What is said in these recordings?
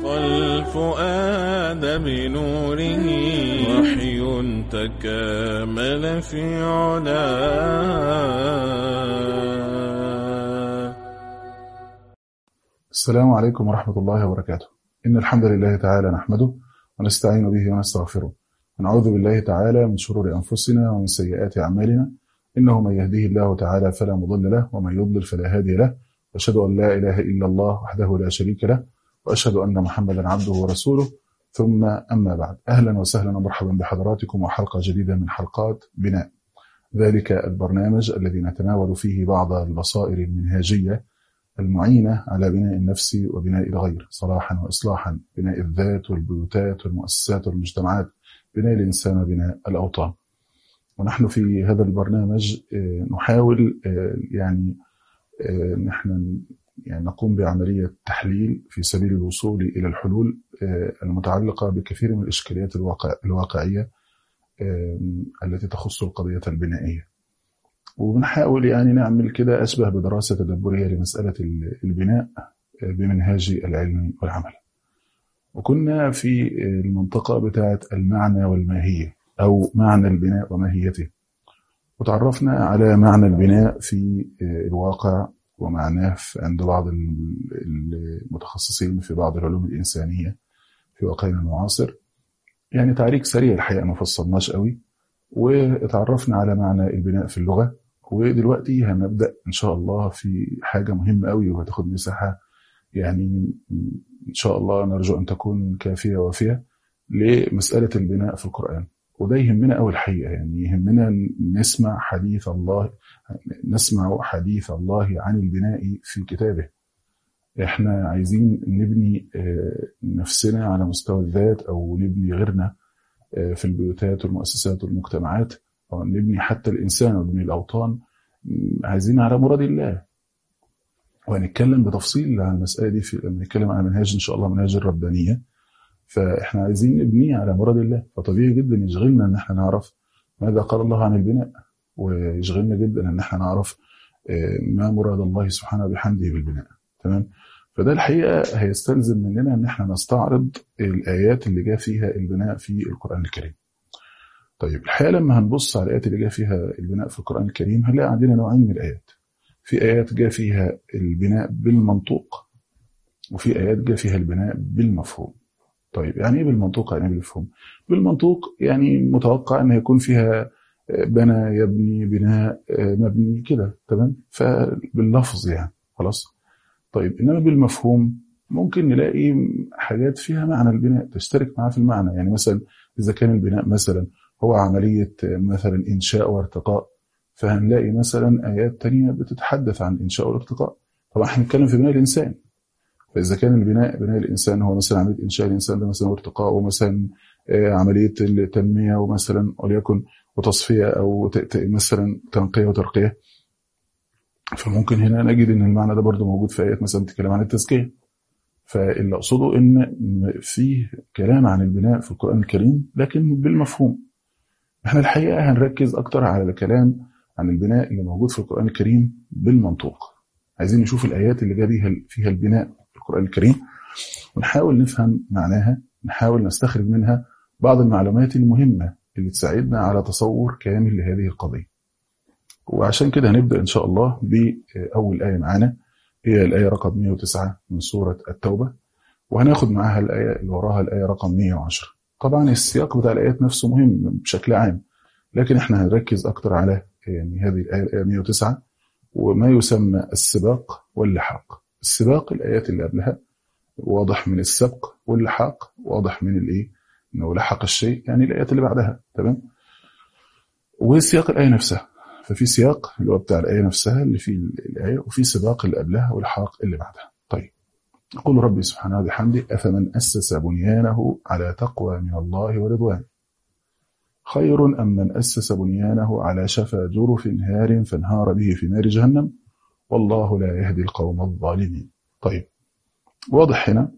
والفؤاد بنوره وحي تكامل في علاه السلام عليكم ورحمة الله وبركاته إن الحمد لله تعالى نحمده ونستعين به ونستغفره ونعوذ بالله تعالى من شرور أنفسنا ومن سيئات أعمالنا إنه من يهديه الله تعالى فلا مضل له ومن يضلل فلا هادي له وأشهد أن لا إله إلا الله وحده لا شريك له وأشهد أن محمدا عبده ورسوله ثم أما بعد أهلا وسهلا ومرحبا بحضراتكم وحلقة جديدة من حلقات بناء ذلك البرنامج الذي نتناول فيه بعض البصائر المنهاجية المعينة على بناء النفس وبناء الغير صلاحا وإصلاحا بناء الذات والبيوتات والمؤسسات والمجتمعات بناء الإنسان وبناء الأوطان ونحن في هذا البرنامج نحاول يعني نحن يعني نقوم بعملية تحليل في سبيل الوصول إلى الحلول المتعلقة بكثير من الإشكاليات الواقع الواقعية التي تخص القضية البنائية وبنحاول يعني نعمل كده أشبه بدراسة تدبرية لمسألة البناء بمنهاج العلم والعمل وكنا في المنطقة بتاعة المعنى والماهية أو معنى البناء وماهيته وتعرفنا على معنى البناء في الواقع ومعناه عند بعض المتخصصين في بعض العلوم الإنسانية في واقعنا المعاصر يعني تعريك سريع الحقيقة ما فصلناش قوي وتعرفنا على معنى البناء في اللغة ودلوقتي هنبدأ إن شاء الله في حاجة مهمة قوي وهتاخد مساحة يعني إن شاء الله نرجو أن تكون كافية وافية لمسألة البناء في القرآن وده يهمنا أول الحقيقة يعني يهمنا نسمع حديث الله نسمع حديث الله عن البناء في كتابه احنا عايزين نبني نفسنا على مستوى الذات أو نبني غيرنا في البيوتات والمؤسسات والمجتمعات أو نبني حتى الإنسان ونبني الأوطان عايزين على مراد الله وهنتكلم بتفصيل عن المسألة دي في لما نتكلم عن منهاج إن شاء الله منهاج الربانية فإحنا عايزين نبنيه على مراد الله فطبيعي جدا يشغلنا إن إحنا نعرف ماذا قال الله عن البناء ويشغلنا جدا إن إحنا نعرف ما مراد الله سبحانه بحمده بالبناء تمام فده الحقيقة هيستلزم مننا إن إحنا نستعرض الآيات اللي جاء فيها البناء في القرآن الكريم طيب الحقيقة لما هنبص على الآيات اللي جاء فيها البناء في القرآن الكريم هنلاقي عندنا نوعين من الآيات في آيات جاء فيها البناء بالمنطوق وفي آيات جاء فيها البناء بالمفهوم طيب يعني ايه بالمنطوق يعني بالمفهوم بالمنطوق يعني متوقع ان يكون فيها بنى يبني بناء مبني كده تمام فباللفظ يعني خلاص طيب انما بالمفهوم ممكن نلاقي حاجات فيها معنى البناء تشترك معاه في المعنى يعني مثلا اذا كان البناء مثلا هو عمليه مثلا انشاء وارتقاء فهنلاقي مثلا ايات تانية بتتحدث عن انشاء والارتقاء طبعا احنا بنتكلم في بناء الانسان فإذا كان البناء بناء الإنسان هو مثلا عملية إنشاء الإنسان ده مثلا وارتقاء ومثلا عملية التنمية ومثلا وليكن وتصفية أو مثلا تنقية وترقية فممكن هنا نجد إن المعنى ده برضه موجود في آيات مثلا بتتكلم عن التزكية فاللي أقصده إن فيه كلام عن البناء في القرآن الكريم لكن بالمفهوم احنا الحقيقة هنركز أكتر على الكلام عن البناء اللي موجود في القرآن الكريم بالمنطوق عايزين نشوف الآيات اللي جاء فيها البناء القرآن الكريم ونحاول نفهم معناها نحاول نستخرج منها بعض المعلومات المهمة اللي تساعدنا على تصور كامل لهذه القضية وعشان كده هنبدأ إن شاء الله بأول آية معانا هي الآية رقم 109 من سورة التوبة وهناخد معاها الآية اللي وراها الآية رقم 110 طبعا السياق بتاع الآيات نفسه مهم بشكل عام لكن احنا هنركز أكتر على يعني هذه الآية الآية 109 وما يسمى السباق واللحاق السباق الآيات اللي قبلها واضح من السبق واللحاق واضح من الايه انه لحق الشيء يعني الآيات اللي بعدها تمام وسياق الآية نفسها ففي سياق اللي هو بتاع الآية نفسها اللي في الآية وفي سباق اللي قبلها والحاق اللي بعدها طيب يقول ربي سبحانه وبحمده أفمن أسس بنيانه على تقوى من الله ورضوان خير أم من أسس بنيانه على شفا جرف هار فانهار به في نار جهنم والله لا يهدي القوم الظالمين طيب واضح هنا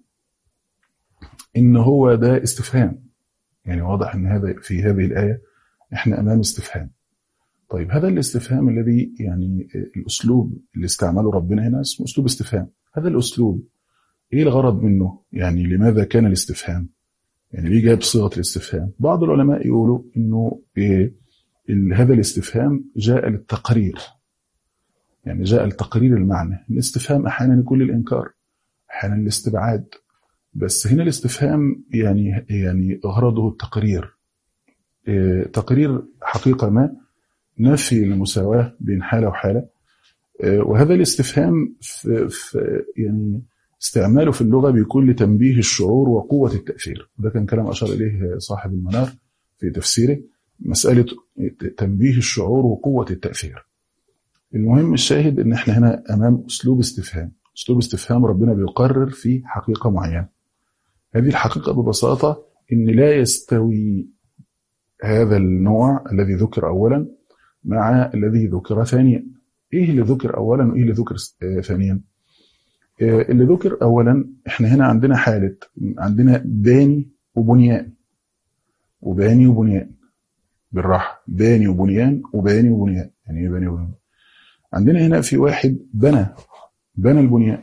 إن هو ده استفهام يعني واضح إن هذا في هذه الآية إحنا أمام استفهام طيب هذا الاستفهام الذي يعني الأسلوب اللي استعمله ربنا هنا اسمه أسلوب استفهام هذا الأسلوب ايه الغرض منه يعني لماذا كان الاستفهام يعني ليه جاب صيغه الاستفهام بعض العلماء يقولوا انه إيه هذا الاستفهام جاء للتقرير يعني جاء لتقرير المعنى الاستفهام احيانا يكون للانكار احيانا الاستبعاد بس هنا الاستفهام يعني يعني غرضه التقرير إيه تقرير حقيقه ما نفي المساواه بين حاله وحاله إيه وهذا الاستفهام في, في يعني استعماله في اللغه بيكون لتنبيه الشعور وقوه التاثير ده كان كلام اشار اليه صاحب المنار في تفسيره مساله تنبيه الشعور وقوه التاثير المهم الشاهد ان احنا هنا امام اسلوب استفهام اسلوب استفهام ربنا بيقرر في حقيقه معينه هذه الحقيقه ببساطه ان لا يستوي هذا النوع الذي ذكر اولا مع الذي ذكر ثانيا ايه اللي ذكر اولا وايه اللي ذكر ثانيا اللي ذكر اولا احنا هنا عندنا حاله عندنا باني وبنيان وباني وبنيان بالراحه باني وبنيان وباني وبنيان يعني ايه باني وبنيان عندنا هنا في واحد بنى بنى البنيان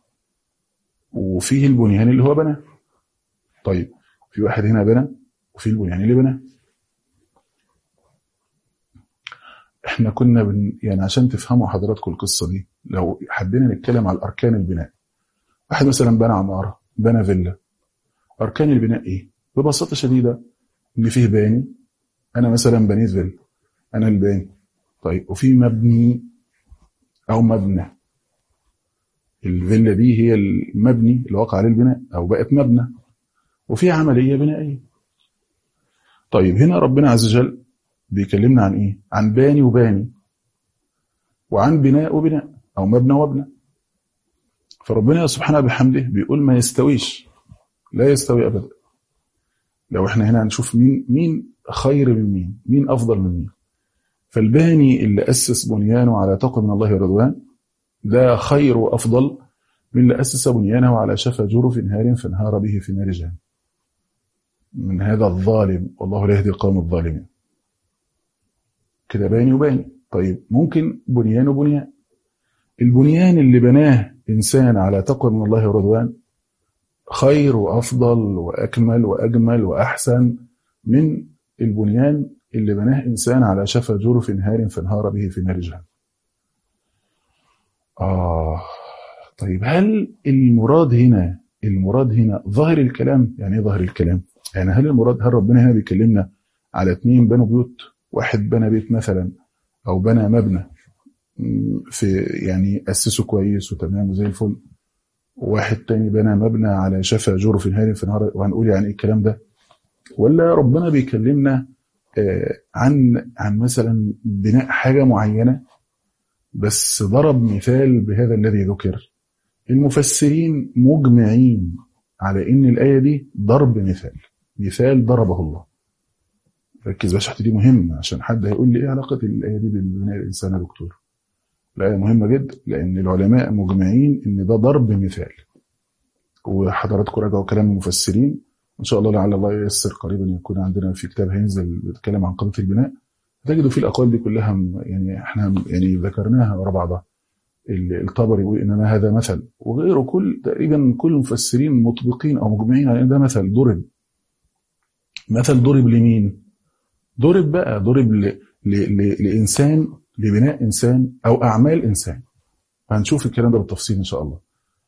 وفيه البنيان اللي هو بنى طيب في واحد هنا بنى وفي البنيان اللي بنى احنا كنا بن يعني عشان تفهموا حضراتكم القصه دي لو حبينا نتكلم على اركان البناء واحد مثلا بنى عماره بنى فيلا اركان البناء ايه ببساطه شديده ان فيه باني انا مثلا بنيت فيلا انا الباني طيب وفي مبني او مبنى الفيلا دي هي المبني اللي وقع عليه البناء او بقت مبنى وفي عمليه بنائيه طيب هنا ربنا عز وجل بيكلمنا عن ايه عن باني وباني وعن بناء وبناء او مبنى وابنى فربنا سبحانه بحمده بيقول ما يستويش لا يستوي ابدا لو احنا هنا هنشوف مين مين خير من مين مين افضل من مين فالباني اللي اسس بنيانه على تقوى من الله ورضوان ده خير وافضل من اللي اسس بنيانه على شفا جرف هار فانهار به في نار جهنم من هذا الظالم والله لا يهدي القوم الظالمين كده باني وباني طيب ممكن بنيان وبنيان البنيان اللي بناه إنسان على تقوى من الله ورضوان خير وأفضل وأكمل وأجمل وأحسن من البنيان اللي بناه إنسان على شفا جرف هار فانهار به في نار جهنم آه طيب هل المراد هنا المراد هنا ظاهر الكلام يعني ايه ظاهر الكلام يعني هل المراد هل ربنا هنا بيكلمنا على اثنين بنوا بيوت واحد بنى بيت مثلا او بنى مبنى في يعني اسسه كويس وتمام وزي الفل وواحد تاني بنى مبنى على شفا جرف هار في نهار وهنقول يعني ايه الكلام ده ولا ربنا بيكلمنا عن عن مثلا بناء حاجه معينه بس ضرب مثال بهذا الذي ذكر المفسرين مجمعين على ان الايه دي ضرب مثال مثال ضربه الله ركز بس دي مهمه عشان حد هيقول لي ايه علاقه الايه دي ببناء الانسان يا دكتور الآية مهمة جدا لأن العلماء مجمعين إن ده ضرب مثال وحضراتكم راجعوا كلام المفسرين إن شاء الله لعل الله ييسر قريبا يكون عندنا في كتاب هينزل بيتكلم عن قضية البناء تجدوا فيه الأقوال دي كلها يعني احنا يعني ذكرناها ورا بعضها الطبري يقول إنما هذا مثل وغيره كل تقريبا كل المفسرين مطبقين أو مجمعين على إن ده مثل ضرب مثل ضرب لمين؟ ضرب بقى ضرب ل... ل... ل... لإنسان لبناء إنسان أو أعمال إنسان هنشوف الكلام ده بالتفصيل إن شاء الله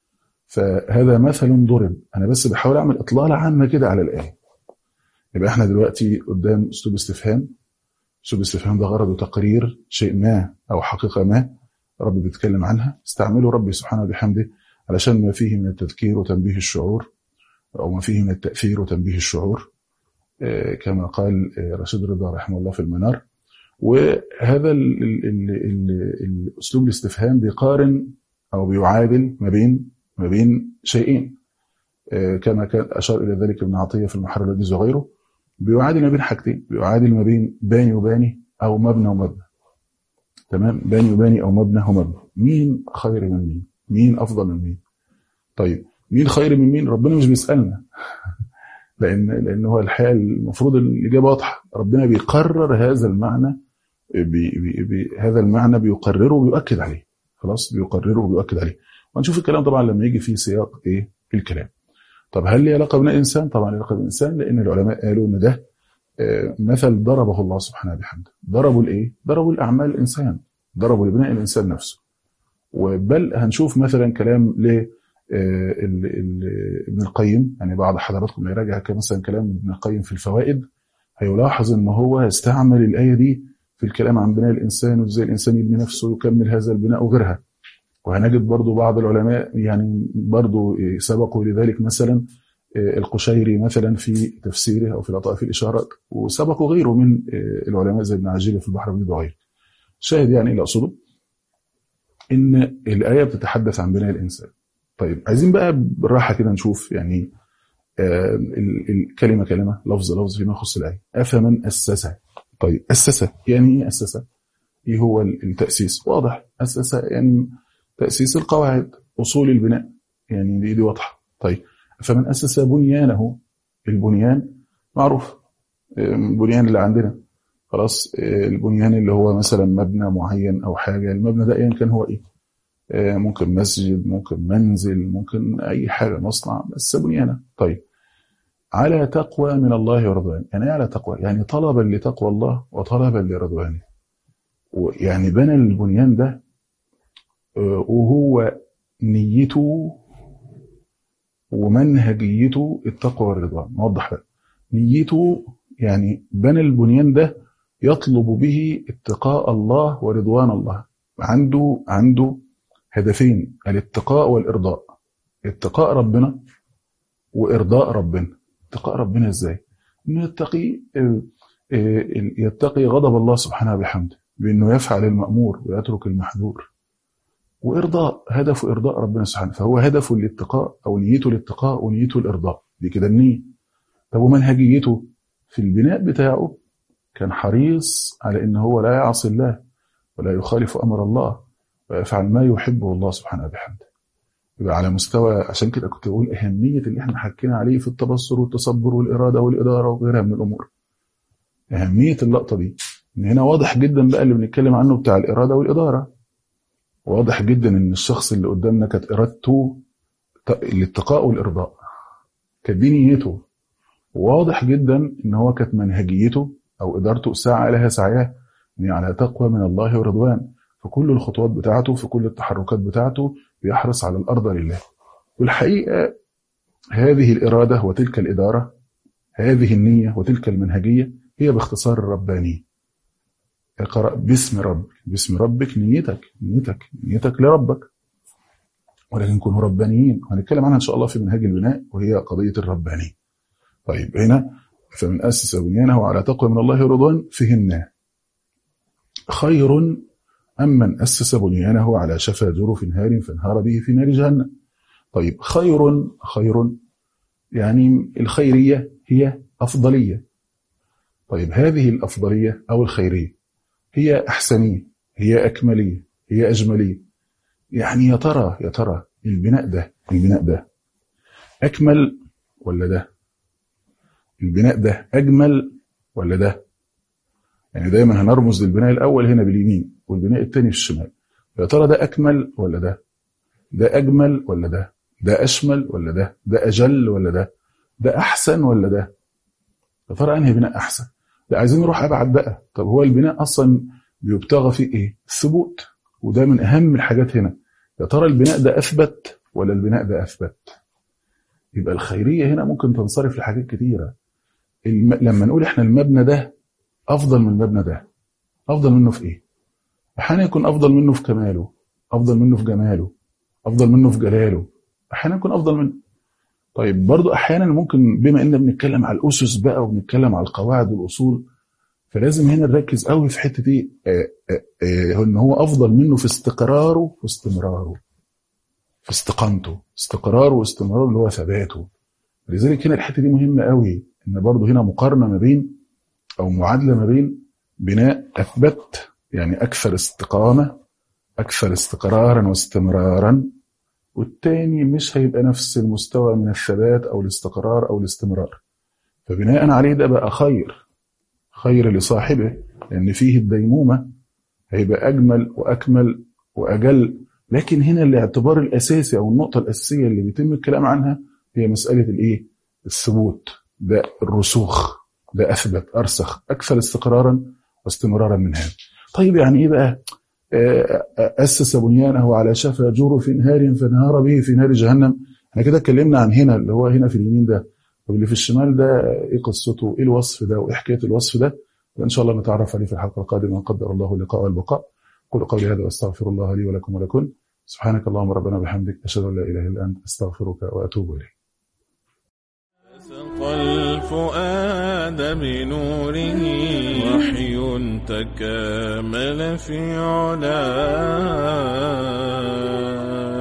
فهذا مثل ضرب أنا بس بحاول أعمل إطلالة عامة كده على الآية يبقى إحنا دلوقتي قدام أسلوب استفهام أسلوب الاستفهام ده غرضه تقرير شيء ما أو حقيقة ما رب بيتكلم عنها استعمله ربي سبحانه وبحمده علشان ما فيه من التذكير وتنبيه الشعور أو ما فيه من التأثير وتنبيه الشعور كما قال رشيد رضا رحمه الله في المنار وهذا ال ال ال ال الاسلوب الاستفهام بيقارن او بيعادل ما بين ما بين شيئين كما كان اشار الى ذلك ابن عطيه في المحر الوجيز وغيره بيعادل ما بين حاجتين بيعادل ما بين باني وباني او مبنى ومبنى تمام باني وباني او مبنى ومبنى مين خير من مين مين افضل من مين طيب مين خير من مين ربنا مش بيسالنا لان لان هو الحقيقه المفروض الاجابه واضحه ربنا بيقرر هذا المعنى بي بي بي هذا المعنى بيقرره وبيؤكد عليه خلاص بيقرره وبيؤكد عليه وهنشوف الكلام طبعا لما يجي في سياق ايه الكلام طب هل ليه علاقه بناء الانسان؟ طبعا ليه علاقه بالانسان لان العلماء قالوا ان ده آه، مثل ضربه الله سبحانه وبحمده ضربوا الايه؟ ضربوا الاعمال الانسان ضربوا لبناء الانسان نفسه وبل هنشوف مثلا كلام ل آه، ال- ال- ابن القيم يعني بعض حضراتكم يراجع كده مثلا كلام ابن القيم في الفوائد هيلاحظ ان هو استعمل الايه دي في الكلام عن بناء الانسان وازاي الانسان يبني نفسه ويكمل هذا البناء وغيرها وهنجد برضو بعض العلماء يعني برضو سبقوا لذلك مثلا القشيري مثلا في تفسيره او في لطائف الاشارات وسبقوا غيره من العلماء زي ابن عجيل في البحر بن وغيره. شاهد يعني اللي اقصده ان الايه بتتحدث عن بناء الانسان. طيب عايزين بقى بالراحه كده نشوف يعني آه، ال- الكلمه كلمه لفظ لفظ فيما يخص الايه. افمن اسس طيب اسس يعني ايه اسس؟ ايه هو التاسيس؟ واضح اسس يعني تاسيس القواعد اصول البناء يعني دي دي واضحه. طيب فمن أسس بنيانه البنيان معروف البنيان اللي عندنا خلاص البنيان اللي هو مثلا مبنى معين أو حاجة المبنى ده أيا كان هو إيه ممكن مسجد ممكن منزل ممكن أي حاجة مصنع بس بنيانه طيب على تقوى من الله ورضوانه يعني ايه على تقوى يعني طلبا لتقوى الله وطلبا لرضوانه يعني بنى البنيان ده آه، وهو نيته ومنهجيته التقوى والرضوان نوضح بقى نيته يعني بنى البنيان ده يطلب به اتقاء الله ورضوان الله عنده عنده هدفين الاتقاء والارضاء اتقاء ربنا وارضاء ربنا اتقاء ربنا ازاي انه يتقي آه، آه، يتقي غضب الله سبحانه وبحمده بانه يفعل المامور ويترك المحظور وارضاء هدفه ارضاء ربنا سبحانه فهو هدفه الاتقاء او نيته الاتقاء ونيته الارضاء دي كده النيه طب ومنهجيته في البناء بتاعه كان حريص على ان هو لا يعصي الله ولا يخالف امر الله ويفعل ما يحبه الله سبحانه وبحمده يبقى على مستوى عشان كده كنت بقول اهميه اللي احنا حكينا عليه في التبصر والتصبر والاراده والاداره وغيرها من الامور اهميه اللقطه دي ان هنا واضح جدا بقى اللي بنتكلم عنه بتاع الاراده والاداره واضح جدا ان الشخص اللي قدامنا كانت ارادته ت- الاتقاء والارضاء كانت دي نيته واضح جدا ان هو كانت منهجيته او ادارته سعى لها سعيها ان على تقوى من الله ورضوان في كل الخطوات بتاعته في كل التحركات بتاعته بيحرص على الارض لله والحقيقه هذه الاراده وتلك الاداره هذه النيه وتلك المنهجيه هي باختصار الربانيه اقرا باسم ربك باسم ربك نيتك نيتك نيتك لربك ولكن كونوا ربانيين وهنتكلم عنها ان شاء الله في منهج البناء وهي قضيه الربانيه طيب هنا فمن اسس بنيانه على تقوى من الله ورضوان فهمناه خير أم من أسس بنيانه على شفا جرف هار فانهار به في نار جهنم طيب خير خير يعني الخيرية هي أفضلية طيب هذه الأفضلية أو الخيرية هي أحسنية هي أكملية هي أجملية يعني يا ترى يا ترى البناء ده البناء ده أكمل ولا ده البناء ده أجمل ولا ده يعني دايما هنرمز للبناء الأول هنا باليمين والبناء الثاني في الشمال يا ترى ده أكمل ولا ده ده أجمل ولا ده ده أشمل ولا ده ده أجل ولا ده ده أحسن ولا ده يا ترى أنهي بناء أحسن لا عايزين نروح أبعد بقى طب هو البناء أصلا بيبتغى فيه إيه الثبوت وده من أهم الحاجات هنا يا ترى البناء ده أثبت ولا البناء ده أثبت يبقى الخيرية هنا ممكن تنصرف لحاجات كتيرة الم... لما نقول إحنا المبنى ده أفضل من المبنى ده أفضل منه في إيه أحيانا يكون أفضل منه في كماله أفضل منه في جماله أفضل منه في جلاله أحيانا يكون أفضل منه طيب برضو أحيانا ممكن بما إننا بنتكلم على الأسس بقى وبنتكلم على القواعد والأصول فلازم هنا نركز قوي في حتة إيه آه آه آه إن هو أفضل منه في استقراره واستمراره في استقامته استقراره واستمراره اللي هو ثباته لذلك هنا الحتة دي مهمة قوي إن برضو هنا مقارنة ما بين أو معادلة ما بين بناء أثبت يعني أكثر استقامة أكثر استقرارا واستمرارا والتاني مش هيبقى نفس المستوى من الثبات أو الاستقرار أو الاستمرار فبناء عليه ده بقى خير خير لصاحبه لأن فيه الديمومة هيبقى أجمل وأكمل وأجل لكن هنا الاعتبار الاساسي او النقطه الاساسيه اللي بيتم الكلام عنها هي مساله الايه الثبوت ده الرسوخ ده اثبت ارسخ اكثر استقرارا واستمرارا من هذا طيب يعني ايه بقى اسس بنيانه على شفا جرف نهار فانهار به في نار جهنم احنا كده اتكلمنا عن هنا اللي هو هنا في اليمين ده طب اللي في الشمال ده ايه قصته ايه الوصف ده وايه حكايه الوصف ده ان شاء الله نتعرف عليه في الحلقه القادمه ان قدر الله اللقاء والبقاء قل قولي هذا واستغفر الله لي ولكم ولكم سبحانك اللهم ربنا وبحمدك اشهد ان لا اله الا انت استغفرك واتوب اليك سقى الفؤاد بنوره وحي تكامل في علاه